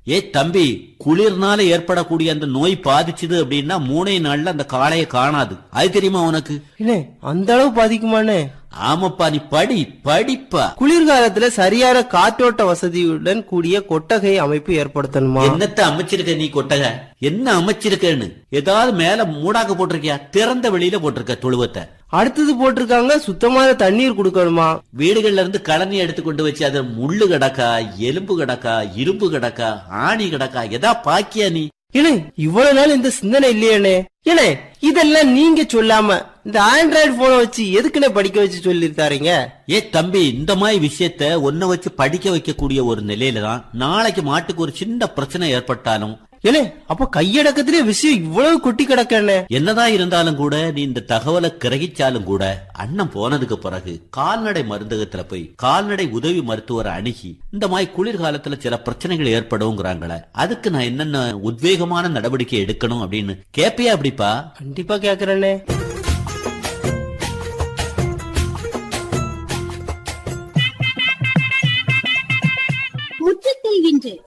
ஏ தம்பி குளிர்னால ஏற்படக்கூடிய அந்த நோய் பாதிச்சுது அப்படின்னா மூணே நாள்ல அந்த காளைய காணாது அது தெரியுமா உனக்கு என்ன அந்த அளவு பாதிக்குமாண்ணே ஆமாப்பா நீ படி படிப்பா குளிர்காலத்துல சரியான காற்றோட்ட வசதியுடன் கூடிய கொட்டகை அமைப்பு ஏற்படுத்தணுமா என்னத்த அமைச்சிருக்க நீ கொட்டக என்ன அமைச்சிருக்கன்னு ஏதாவது மேல மூடாக்க போட்டிருக்கியா திறந்த வெளியில போட்டிருக்க தொழுவத்தை அடுத்தது போட்டிருக்காங்க சுத்தமான தண்ணீர் கொடுக்கணுமா வீடுகள்ல இருந்து கழனி எடுத்து கொண்டு வச்சு அது முள்ளு கிடக்கா எலும்பு கிடக்கா இரும்பு கிடக்கா ஆணி கிடக்கா எதா பாக்கியா நீ ஏனே இவ்வளவு நாள் இந்த சிந்தனை இல்லையானே ஏனே இதெல்லாம் நீங்க சொல்லாம இந்த ஆண்ட்ராய்டு போனை வச்சு எதுக்குன்னு படிக்க வச்சு சொல்லிருக்காருங்க ஏ தம்பி இந்த மாதிரி விஷயத்த ஒன்ன வச்சு படிக்க வைக்கக்கூடிய ஒரு நிலையில தான் நாளைக்கு மாட்டுக்கு ஒரு சின்ன பிரச்சனை ஏற்பட்டாலும் ஏனே அப்ப கையடக்கத்திலே விஷயம் இவ்வளவு கொட்டி கிடக்கண்ணே என்னதான் இருந்தாலும் கூட நீ இந்த தகவலை கிரகிச்சாலும் கூட அண்ணன் போனதுக்கு பிறகு கால்நடை மருந்தகத்துல போய் கால்நடை உதவி மருத்துவரை அணுகி இந்த மாதிரி குளிர்காலத்துல சில பிரச்சனைகள் ஏற்படுங்கிறாங்களே அதுக்கு நான் என்னென்ன உத்வேகமான நடவடிக்கை எடுக்கணும் அப்படின்னு கேப்பியா அப்படிப்பா கண்டிப்பா கேக்குறேனே